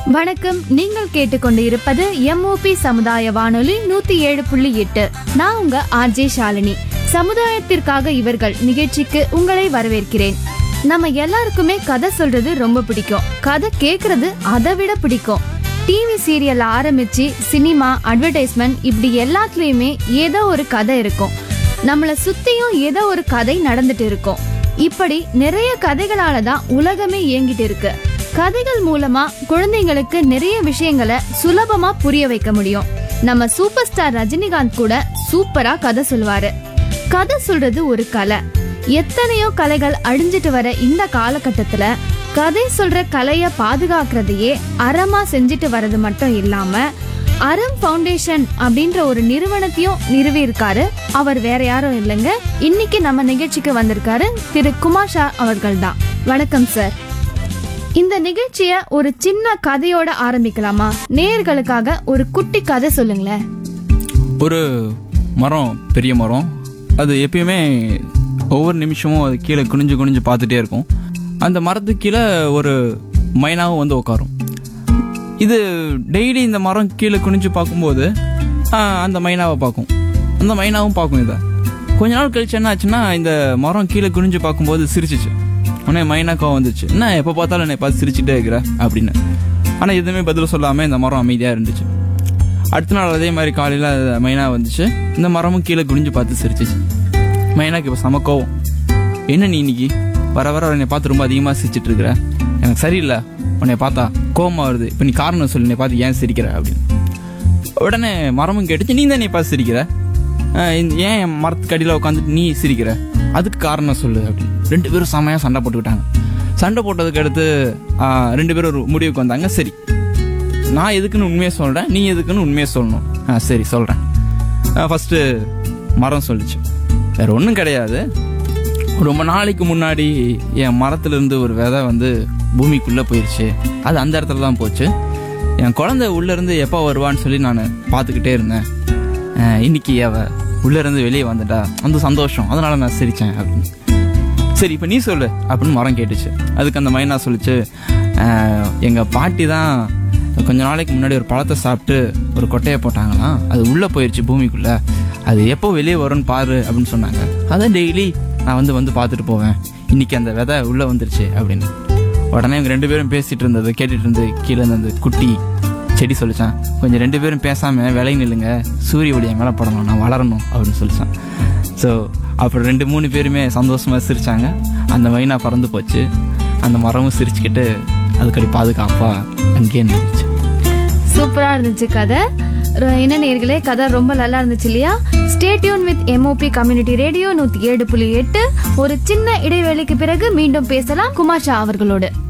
வணக்கம் நீங்கள் கேட்டுக்கொண்டு இருப்பது எம்ஓபி சமுதாய வானொலி நூத்தி ஏழு புள்ளி எட்டு நான் உங்க ஆர்ஜே ஷாலினி சமுதாயத்திற்காக இவர்கள் நிகழ்ச்சிக்கு உங்களை வரவேற்கிறேன் நம்ம எல்லாருக்குமே கதை சொல்றது ரொம்ப பிடிக்கும் கதை கேக்குறது அதை விட பிடிக்கும் டிவி சீரியல் ஆரம்பிச்சு சினிமா அட்வர்டைஸ்மெண்ட் இப்படி எல்லாத்துலயுமே ஏதோ ஒரு கதை இருக்கும் நம்மளை சுத்தியும் ஏதோ ஒரு கதை நடந்துட்டு இருக்கும் இப்படி நிறைய கதைகளால தான் உலகமே இயங்கிட்டு இருக்கு கதைகள் மூலமா குழந்தைங்களுக்கு நிறைய விஷயங்களை சுலபமா புரிய வைக்க முடியும் நம்ம சூப்பர் ஸ்டார் ரஜினிகாந்த் கூட சூப்பரா கதை சொல்லுவாரு கதை சொல்றது ஒரு கலை எத்தனையோ கலைகள் அழிஞ்சிட்டு வர இந்த காலகட்டத்துல கதை சொல்ற கலைய பாதுகாக்கிறதையே அறமா செஞ்சுட்டு வர்றது மட்டும் இல்லாம அறம் ஃபவுண்டேஷன் அப்படின்ற ஒரு நிறுவனத்தையும் நிறுவி இருக்காரு அவர் வேற யாரும் இல்லைங்க இன்னைக்கு நம்ம நிகழ்ச்சிக்கு வந்திருக்காரு திரு குமார் ஷா அவர்கள் தான் வணக்கம் சார் இந்த நிகழ்ச்சிய ஒரு சின்ன கதையோட ஆரம்பிக்கலாமா நேயர்களுக்காக ஒரு குட்டி கதை சொல்லுங்களேன் ஒரு மரம் பெரிய மரம் அது எப்பயுமே ஒவ்வொரு நிமிஷமும் அது கீழே குனிஞ்சு குனிஞ்சு பார்த்துட்டே இருக்கும் அந்த மரத்துக்கு கீழே ஒரு மைனாவும் வந்து உட்காரும் இது டெய்லி இந்த மரம் கீழே குனிஞ்சு பார்க்கும்போது ஆ, அந்த மைனாவை பார்க்கும் அந்த மைனாவும் பார்க்கும் இதை கொஞ்ச நாள் கழிச்சு என்ன ஆச்சுன்னா இந்த மரம் கீழே குனிஞ்சு பார்க்கும்போது சிரிச்சிச்சு உடனே மைனா கோவம் வந்துச்சு என்ன எப்போ பார்த்தாலும் என்னை பார்த்து சிரிச்சுட்டே இருக்கிற அப்படின்னு ஆனால் எதுவுமே பதில் சொல்லாமல் இந்த மரம் அமைதியாக இருந்துச்சு அடுத்த நாள் அதே மாதிரி காலையில் மைனா வந்துச்சு இந்த மரமும் கீழே குனிஞ்சு பார்த்து சிரிச்சிச்சு மைனாக்கு இப்போ செம கோவம் என்ன நீ இன்னைக்கு வர வர என்னை பார்த்து ரொம்ப அதிகமாக சிரிச்சிட்டு இருக்கிற எனக்கு சரியில்லை உன்னை பார்த்தா கோவமா வருது இப்போ நீ காரணம் சொல்லி என்னை பார்த்து ஏன் சிரிக்கிற அப்படின்னு உடனே மரமும் கேட்டுச்சு நீ தான் நீ பார்த்து சிரிக்கிற அஹ் இந்த- ஏன் என் மரத்துக்கு அடியில் உட்காந்துட்டு நீ சிரிக்கிற அதுக்கு காரணம் சொல்லு அப்படின்னு ரெண்டு பேரும் செமையாக சண்டை போட்டுக்கிட்டாங்க சண்டை போட்டதுக்கு அடுத்து ஆஹ், ரெண்டு பேரும் ஒரு முடிவுக்கு வந்தாங்க சரி நான் எதுக்குன்னு உண்மையை சொல்கிறேன் நீ எதுக்குன்னு உண்மையை சொல்லணும் ஆ சரி சொல்கிறேன் ஃபஸ்ட்டு மரம் சொல்லிச்சு வேற ஒன்றும் கிடையாது ரொம்ப நாளைக்கு முன்னாடி என் மரத்துலேருந்து ஒரு விதை வந்து பூமிக்குள்ளே போயிடுச்சு அது அந்த இடத்துல தான் போச்சு என் குழந்தை உள்ளேருந்து எப்போ வருவான்னு சொல்லி நான் பார்த்துக்கிட்டே இருந்தேன் அஹ், இன்னைக்கு அவ உள்ளேருந்து வெளியே வந்துட்டா அந்த சந்தோஷம் அதனால நான் சிரித்தேன் அப்படின்னு சரி இப்போ நீ சொல்லு அப்படின்னு மரம் கேட்டுச்சு அதுக்கு அந்த மைனா சொல்லிச்சு "அஹ், எங்க பாட்டி தான் கொஞ்ச நாளைக்கு முன்னாடி ஒரு பழத்தை சாப்பிட்டு ஒரு கொட்டையை போட்டாங்களாம் அது உள்ளே போயிடுச்சு பூமிக்குள்ள அது எப்போ வெளியே வரும்னு பாரு அப்படின்னு சொன்னாங்க அதான் டெய்லி நான் வந்து வந்து பார்த்துட்டு போவேன் இன்னைக்கு அந்த விதை உள்ளே வந்துருச்சு அப்படின்னு உடனே இவங்க ரெண்டு பேரும் பேசிட்டு இருந்தது கேட்டுட்டு இருந்து கீழே இருந்து அந்த குட்டி செடி சொல்லிச்சான் கொஞ்சம் ரெண்டு பேரும் பேசாம விலை நில்லுங்க சூரிய ஒளி என் மேலே படணும் நான் வளரணும் அப்படின்னு சொல்லிச்சான் ஸோ அப்புறம் ரெண்டு மூணு பேருமே சந்தோஷமா சிரிச்சாங்க அந்த மைனா பறந்து போச்சு அந்த மரமும் சிரிச்சுக்கிட்டு அதுக்கடி பாதுகாப்பா அங்கேயே நின்றுச்சு சூப்பரா இருந்துச்சு கதை ர- என்ன நேர்களே கதை ரொம்ப நல்லா இருந்துச்சு இல்லையா stay tuned with MOP community radio நூத்தி ஏழு புள்ளி எட்டு ஒரு சின்ன இடைவேளைக்கு பிறகு மீண்டும் பேசலாம் குமார் ஷா அவர்களோடு